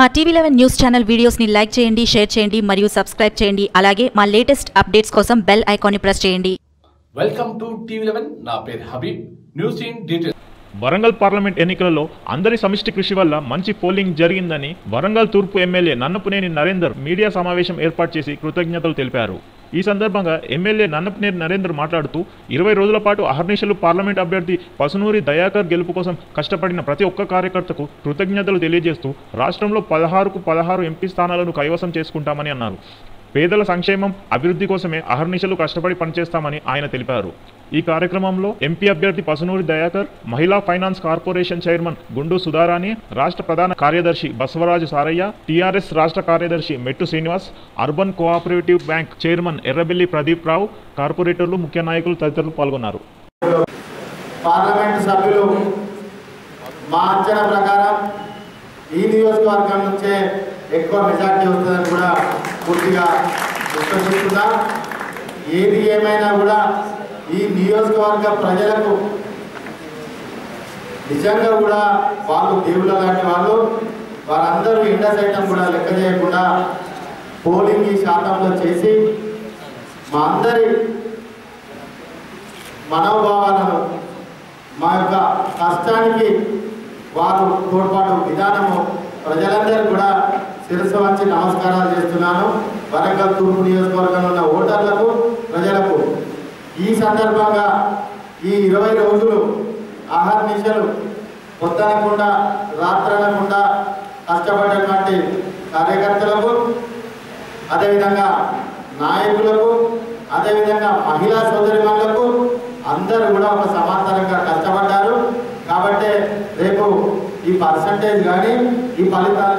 మా TV eleven news channel videos ని like చేయండి షేర్ చేయండి మరియు సబ్స్క్రైబ్ చేయండి అలాగే మా లేటెస్ట్ అప్డేట్స్ కోసం బెల్ ఐకాన్ ని ప్రెస్ చేయండి వెల్కమ్ టు టీవీ లెవెన్ నా పేరు Habib news in detail Warangal parliament ఎన్నికలలో అందరి సమిష్టి కృషి వల్ల మంచి పోలింగ్ జరిగిందని వరంగల్ తూర్పు ఎమ్మెల్యే నన్నపునేని నరేందర్ మీడియా సమావేశం ఏర్పాటు చేసి కృతజ్ఞతలు తెలిపారు ఈ సందర్భంగా ఎమ్మెల్యే నన్నపునేని నరేందర్ మాట్లాడుతూ ఇరవై రోజుల పాటు అహర్నిశలు పార్లమెంట్ అభ్యర్థి పసునూరి దయాకర్ గెలుపు కోసం కష్టపడిన ప్రతి ఒక్క కార్యకర్తకు కృతజ్ఞతలు తెలియజేస్తూ రాష్ట్రంలో పదహారుకు పదహారు ఎంపీ స్థానాలను కైవసం చేసుకుంటామని అన్నారు పేదల సంక్షేమం అభివృద్ధి కోసమే అహర్నిశలు కష్టపడి పనిచేస్తామని ఆయన తెలిపారు ఈ కార్యక్రమంలో ఎంపీ అభ్యర్థి పసునూరి దయాకర్ మహిళా ఫైనాన్స్ కార్పొరేషన్ చైర్మన్ గుండు సుధారాణి రాష్ట్ర ప్రధాన కార్యదర్శి బసవరాజు సారయ్య టీఆర్ఎస్ రాష్ట్ర కార్యదర్శి Mettu Srinivas urban cooperative bank chairman Errabelli Pradeep Rao కార్పొరేటర్లు ముఖ్య నాయకులు తదితరులు పాల్గొన్నారు పార్లమెంటు సభ్యులు మా అంచనా ప్రకారం ఈ నియోజకవర్గం నుంచే ఎక్కువ మెజార్టీ వస్తుందని కూడా పూర్తిగా విశ్వసిస్తున్నాం ఏది ఏమైనా కూడా ఈ నియోజకవర్గ ప్రజలకు నిజంగా కూడా వాళ్ళు దేవుళ్ళ లాంటి వాళ్ళు వారందరూ ఎండ సైతం కూడా లెక్క చేయకుండా పోలింగ్ ఈ శాతంలో చేసి మా అందరి మనోభావాలను మా యొక్క కష్టానికి వారు తోడ్పాటు విధానము ప్రజలందరూ కూడా శిరస్సు వంచి నమస్కారాలు చేస్తున్నాను వరంగల్ తూర్పు నియోజకవర్గంలో ఉన్న ఓటర్లకు ప్రజలకు ఈ సందర్భంగా ఈ ఇరవై రోజులు ఆహర్నిశలు పొద్దనకుండా రాత్రనకుండా కష్టపడేటువంటి కార్యకర్తలకు అదేవిధంగా నాయకులకు అదేవిధంగా మహిళా సోదరిమణులకు అందరూ కూడా ఒక సమాంతరంగా కష్టపడ్డారు కాబట్టి రేపు ఈ పర్సంటేజ్ కానీ ఈ ఫలితాలు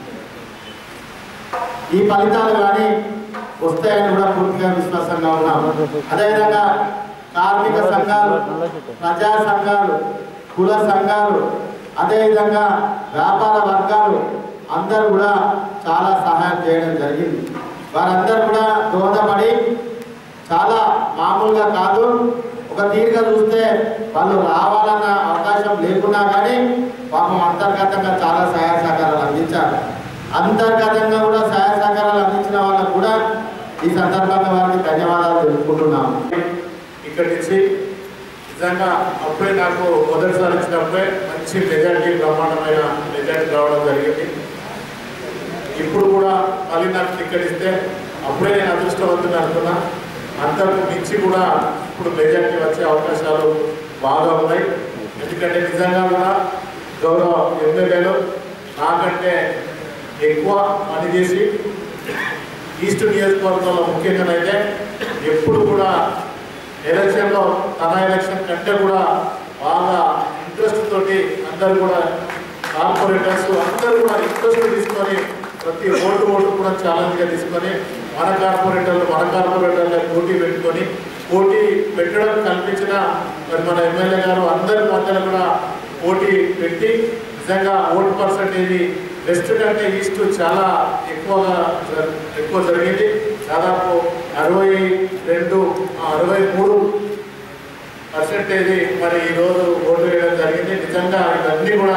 ఈ ఫలితాలు కానీ వస్తాయని కూడా పూర్తిగా విశ్వాసంగా ఉన్నాం అదేవిధంగా కార్మిక సంఘాలు ప్రజా సంఘాలు కుల సంఘాలు అదేవిధంగా వ్యాపార వర్గాలు అందరూ కూడా చాలా సహాయం చేయడం జరిగింది వారందరూ కూడా దోహదపడి చాలా మామూలుగా కాదు ఒక తీరుగా చూస్తే వాళ్ళు రావాలన్న అవకాశం లేకున్నా కానీ పాపం అంతర్గతంగా చాలా సహాయ సహకారాలు అందించారు అంతర్గతంగా కూడా సహాయ సహకారాలు అందించిన వాళ్ళకు కూడా ఈ సందర్భంగా వారికి ధన్యవాదాలు తెలుపుకుంటున్నాము ఇక్కడి నుంచి నిజంగా అప్పుడే నాకు మొదటిసారి ఇచ్చినప్పుడే మంచి మెజార్టీ బ్రహ్మాండమైన మెజార్టీ రావడం జరిగింది ఇప్పుడు కూడా మళ్ళీ నాకు టికెట్ ఇస్తే అప్పుడే నేను అదృష్టవంతుని అనుకున్నా అంతకు మించి కూడా ఇప్పుడు మెజార్టీ వచ్చే అవకాశాలు బాగా ఉన్నాయి ఎందుకంటే నిజంగా కూడా గౌరవ ఎమ్మెల్యేలు నాకంటే ఎక్కువ పని చేసి ఈస్ట్ నియోజకవర్గంలో ముఖ్యంగానైతే ఎప్పుడు కూడా ఎలక్షన్లో తన ఎలక్షన్ కంటే కూడా బాగా ఇంట్రెస్ట్ తోటి అందరు కూడా కార్పొరేటర్స్ అందరూ కూడా ఇంట్రెస్ట్ తీసుకొని ప్రతి ఓటు ఓటు కూడా ఛాలెంజ్గా తీసుకొని మన కార్పొరేటర్లు మన కార్పొరేటర్ల పోటీ పెట్టుకొని పోటీ పెట్టడం కల్పించిన మరి మన ఎమ్మెల్యే గారు అందరి మధ్యలో కూడా పోటీ పెట్టి నిజంగా ఓటు పర్సంటేజ్ వెస్ట్ కంటే ఈస్ట్ చాలా ఎక్కువగా జ- ఎక్కువ జరిగింది దాదాపు అరవై రెండు ఆ, అరవై మూడు పర్సెంటేజ్ మరి ఈరోజు ఓటు వేయడం జరిగింది నిజంగా ఇవన్నీ కూడా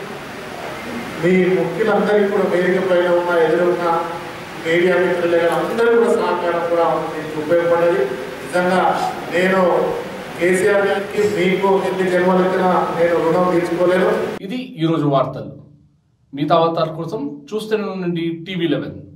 మీ ముఖ్యులందరికీ కూడా వేదిక పైన ఉన్న ఎదురున్న మీడియా మిత్రులే అందరూ కూడా సహకారం కూడా దీనికి ఉపయోగపడేది నిజంగా నేను కేసీఆర్ గారికి మీకు ఎన్ని జన్మలెక్కిన నేను రుణం తీర్చుకోలేను ఇది ఈరోజు వార్తలు మిగతా వార్తల కోసం చూస్తూనే ఉండండి టీవీ లెవెన్